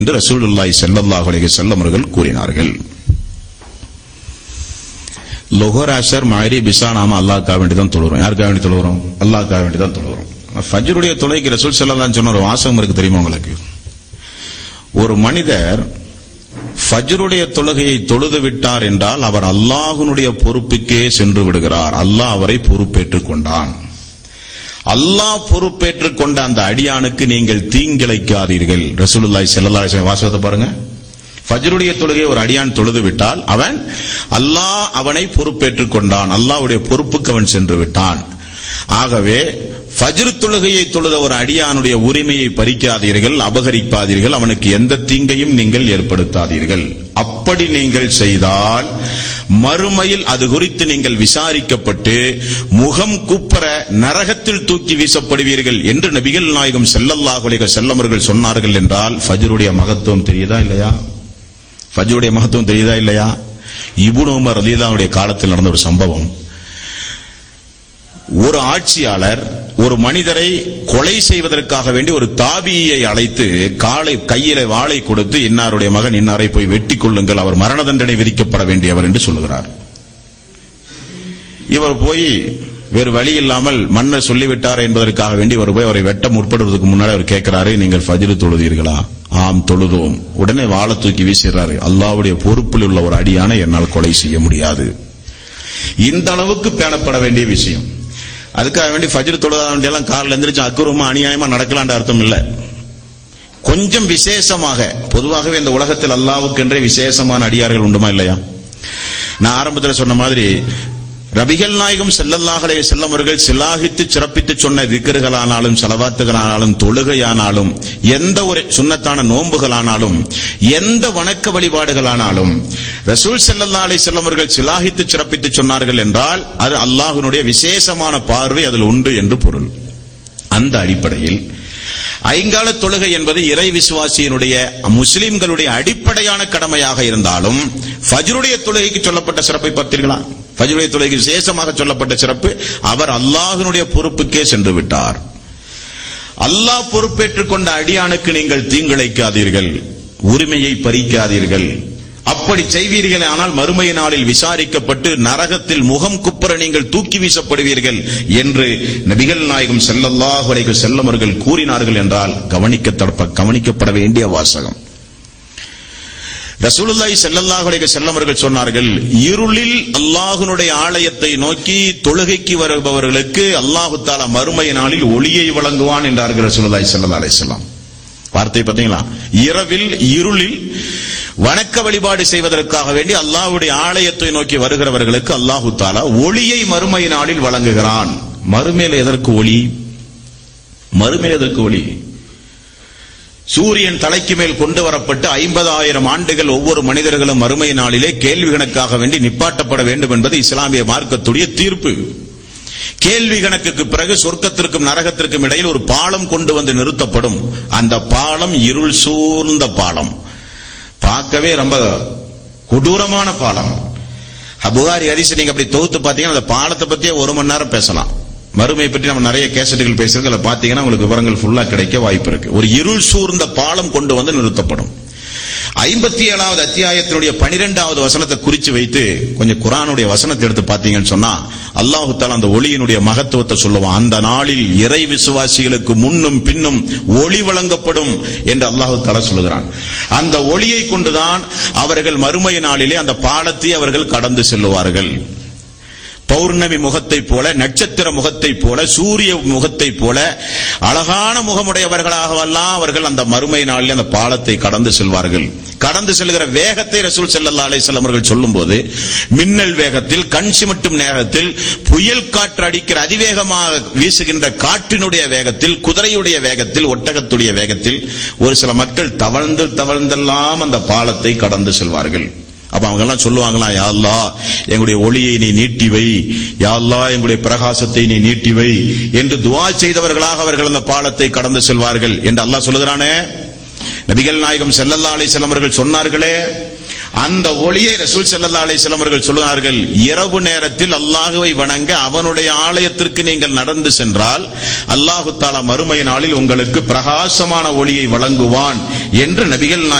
என்று ரசூலுல்லாஹி ஸல்லல்லாஹு அலைஹி வஸல்லம் அவர்கள் கூறினார்கள் லொஹர் அஷர் மாரி பிசா நாம அல்லாஹ்க்காக வேண்டி தான் தொழுகிறோம் யாருக்காக வேண்டி தொழுகிறோம் அல்லாஹ்க்காக வேண்டி தான் தொழுகிறோம் ஃபஜ்ருடைய தொலைக்கு ரசூல் ஸல்லல்லாஹு சொன்ன ஒரு வாசகம் இருக்கு தெரியுமா உங்களுக்கு ஒரு மனிதர் ஃபஜ்ருடைய தொழுகையை தொழுது விட்டார் என்றால் அவர் அல்லாஹ்வுடைய பொறுப்புக்கே சென்று விடுகிறார் அல்லாஹ் அவரை பொறுப்பேற்றுக் கொண்டான் அல்லாஹ் பொறுப்பேற்றுக் கொண்ட அந்த அடியானுக்கு நீங்கள் தீங்கிழைக்காதீர்கள் ரசூலுல்லாஹி ஸல்லல்லாஹு அலைஹி வஸல்லம் வாசகத்தை பாருங்க ஃபஜ்ருடைய தொழுகை ஒரு அடியான் தொழுது விட்டால் அவன் அல்லாஹ் அவனை பொறுப்பேற்றுக் கொண்டான் அல்லாஹ்வுடைய பொறுப்புக்கு அவன் சென்று விட்டான் ஆகவே ஃபஜ்ர் தொழுகையை தொழுத ஒரு அடியானுடைய உரிமையை பறிக்காதீர்கள் அபகரிக்காதீர்கள் அவனுக்கு எந்த தீங்கையும் நீங்கள் ஏற்படுத்தாதீர்கள் அப்படி நீங்கள் செய்தால் மறுமையில் அது குறித்து நீங்கள் விசாரிக்கப்பட்டு முகம் குப்பர நரகத்தில் தூக்கி வீசப்படுவீர்கள் என்று நபிகள் நாயகம் ஸல்லல்லாஹு அலைஹி வஸல்லம் அவர்கள் சொன்னார்கள் என்றால் ஃபஜ்ருடைய மகத்துவம் தெரியுதா இல்லையா ஃபஜ்ருடைய மகத்துவம் தெரியுதா இல்லையா இப்னு உமர் ரலியல்லாஹுடைய காலத்தில் நடந்த ஒரு சம்பவம் ஒரு ஆட்சியாளர் ஒரு மனிதரை கொலை செய்வதற்காக வேண்டி ஒரு தாபியை அழைத்து காலை கையில வாளை கொடுத்து இன்னாருடைய மகன் இன்னாரை போய் வெட்டி கொள்ளுங்கள் அவர் மரண தண்டனை விதிக்கப்பட வேண்டியவர் என்று சொல்லுகிறார் இவர் போய் வேறு வழி இல்லாமல் மன்னர் சொல்லிவிட்டார் என்பதற்காக வேண்டி அவர் போய் அவரை வெட்ட முற்படுவதற்கு முன்னாடி அவர் கேட்கிறாரு நீங்கள் ஃபஜ்ரு தொழுதீர்களா ஆம் தொழுதோம் உடனே வாளை தூக்கி வீசுகிறாரு அல்லாஹ்வுடைய பொறுப்பில் உள்ள ஒரு அடியான என்னால் கொலை செய்ய முடியாது இந்த அளவுக்கு பேணப்பட வேண்டிய விஷயம் அதுக்காக வேண்டி ஃபஜ்ர் தொழுதா வேண்டியெல்லாம் காரில் எந்திரிச்சு அக்குரமா அநியாயமா நடக்கலான்ற அர்த்தம் இல்ல கொஞ்சம் விசேஷமாக பொதுவாகவே இந்த உலகத்தில் அல்லாவுக்கென்றே விசேஷமான அடியார்கள் உண்டுமா இல்லையா நான் ஆரம்பத்தில் சொன்ன மாதிரி ரபிகள் நாயகம் செல்லல்லாஹலே செல்லவர்கள் சிலாகித்து சிறப்பித்து சொன்ன திக்கர்களானாலும் செலவாத்துகளானாலும் தொழுகையானாலும் எந்த ஒரு சுண்ணத்தான நோன்புகளானாலும் எந்த வணக்க வழிபாடுகளானாலும் ரசூல் செல்லல்லா அலை செல்லவர்கள் சிலாகித்து சிறப்பித்து சொன்னார்கள் என்றால் அது அல்லாஹ்வினுடைய விசேஷமான பார்வை அதில் உண்டு என்று பொருள் அந்த அடிப்படையில் ஐங்கால தொழுகை என்பது இறை விசுவாசியினுடைய முஸ்லிம்களுடைய அடிப்படையான கடமையாக இருந்தாலும் ஃபஜ்ருடைய தொழுகைக்கு சொல்லப்பட்ட சிறப்பை பார்த்தீர்களா ஃபஜ்ருடைய தொழுகைக்கு விசேஷமாக சொல்லப்பட்ட சிறப்பு அவர் அல்லாஹ்வினுடைய பொறுப்புக்கே சென்று விட்டார் அல்லாஹ் பொறுப்பேற்றுக் கொண்ட அடியானுக்கு நீங்கள் தீங்கிழைக்காதீர்கள் உரிமையை பறிக்காதீர்கள் அப்படி செய்வீர்கள் ஆனால் மறுமை நாளில் விசாரிக்கப்பட்டு நரகத்தில் முகம் குப்புற நீங்கள் தூக்கி வீசப்படுவீர்கள் என்று நபிகள் நாயகம் செல்லல்லாஹு அலைஹி செல்லமர்கள் கூறினார்கள் என்றால் கவனிக்க கவனிக்கப்பட வேண்டிய வாசகம் ரசூலுல்லாஹி ஸல்லல்லாஹு அலைஹி வஸல்லம் அவர்கள் சொன்னார்கள் இருளில் அல்லாஹ்வுடைய ஆலயத்தை நோக்கி தொழுகைக்கு வருபவர்களுக்கு அல்லாஹு தஆலா மறுமை நாளில் ஒளியை வழங்குவான் என்றார்கள் ரசூலுல்லாஹி ஸல்லல்லாஹு அலைஹி வஸல்லம் வார்த்தை பார்த்தீங்களா இரவில் இருளில் வணக்க வழிபாடு செய்வதற்காக வேண்டி அல்லாஹ்வுடைய ஆலயத்தை நோக்கி வருகிறவர்களுக்கு அல்லாஹு தாலா ஒளியை மறுமை நாளில் வழங்குகிறான் மறுமையில் எதற்கு ஒளி மறுமையில் எதற்கு ஒளி சூரியன் தலைக்கு மேல் கொண்டு வரப்பட்டு ஐம்பதாயிரம் ஆண்டுகள் ஒவ்வொரு மனிதர்களும் மறுமை நாளிலே கேள்வி கணக்காக வேண்டி நிப்பாட்டப்பட வேண்டும் என்பது இஸ்லாமிய மார்க்கத்துடைய தீர்ப்பு கேள்வி கணக்குக்கு பிறகு சொர்க்கத்திற்கும் நரகத்திற்கும் இடையில் ஒரு பாலம் கொண்டு வந்து நிறுத்தப்படும் அந்த பாலம் இருள் சூழ்ந்த பாலம் பார்க்கவே ரொம்ப கொடூரமான பாலம் புகாரி ஹரிசு நீங்க அப்படி தொகுத்து பாத்தீங்கன்னா அந்த பாலத்தை பத்தியே ஒரு மணி நேரம் பேசலாம் மறுமை பற்றி நம்ம நிறைய கேசட்டுகள் பேசுறது அதில் பாத்தீங்கன்னா உங்களுக்கு விவரங்கள் ஃபுல்லா கிடைக்க வாய்ப்பு இருக்கு ஒரு இருள் சூழ்ந்த பாலம் கொண்டு வந்து நிறுத்தப்படும் ஐம்பத்தி ஏழாவது அத்தியாயத்தினுடைய பனிரெண்டாவது வசனத்தை குறிச்சு வைத்து கொஞ்சம் குரானுடைய வசனத்தை எடுத்து பாத்தீங்கன்னு சொன்னா அல்லாஹு தாலா அந்த ஒளியினுடைய மகத்துவத்தை சொல்லுவான் அந்த நாளில் இறை விசுவாசிகளுக்கு முன்னும் பின்னும் ஒளி வழங்கப்படும் என்று அல்லாஹு தாலா சொல்லுகிறான் அந்த ஒளியை கொண்டுதான் அவர்கள் மறுமை நாளிலே அந்த பாலத்தை அவர்கள் கடந்து செல்லுவார்கள் பௌர்ணமி முகத்தை போல நட்சத்திர முகத்தை போல சூரிய முகத்தை போல அழகான முகமுடையவர்களாகவெல்லாம் அவர்கள் அந்த மறுமை நாளில் அந்த பாலத்தை கடந்து செல்வார்கள் கடந்து செல்கிற வேகத்தை ரசூல் செல்லல்லா அலைஹிஸ்ஸலாம் அவர்கள் சொல்லும்போது மின்னல் வேகத்தில் கண் சிமிட்டும் நேரத்தில் புயல் காற்று அடிக்கிற அதிவேகமாக வீசுகின்ற காற்றினுடைய வேகத்தில் குதிரையுடைய வேகத்தில் ஒட்டகத்துடைய வேகத்தில் ஒரு சில மக்கள் தவழ்ந்து தவழ்ந்தெல்லாம் அந்த பாலத்தை கடந்து செல்வார்கள் அப்ப அவங்க எல்லாம் சொல்லுவாங்களாம் யா அல்லாஹ் எங்களுடைய ஒளியை நீ நீட்டி வை யா அல்லாஹ் எங்களுடைய பிரகாசத்தை நீ நீட்டி வை என்று துவா செய்தவர்களாக அவர்கள் அந்த பாலத்தை கடந்து செல்வார்கள் என்று அல்லாஹ் சொல்லுகிறானே நபிகள் நாயகம் ஸல்லல்லாஹு அலைஹி வஸல்லம் அவர்கள் சொன்னார்களே அந்த ஒளியை ரசூல் ஸல்லல்லாஹு அலைஹி வஸல்லம் அவர்கள் சொல்லுவார்கள் இரவு நேரத்தில் அல்லாஹுவை வணங்க அவனுடைய ஆலயத்திற்கு நீங்கள் நடந்து சென்றால் அல்லாஹு தாலா மறுமை நாளில் உங்களுக்கு பிரகாசமான ஒளியை வழங்குவான் என்று நபிகள் நாயகம்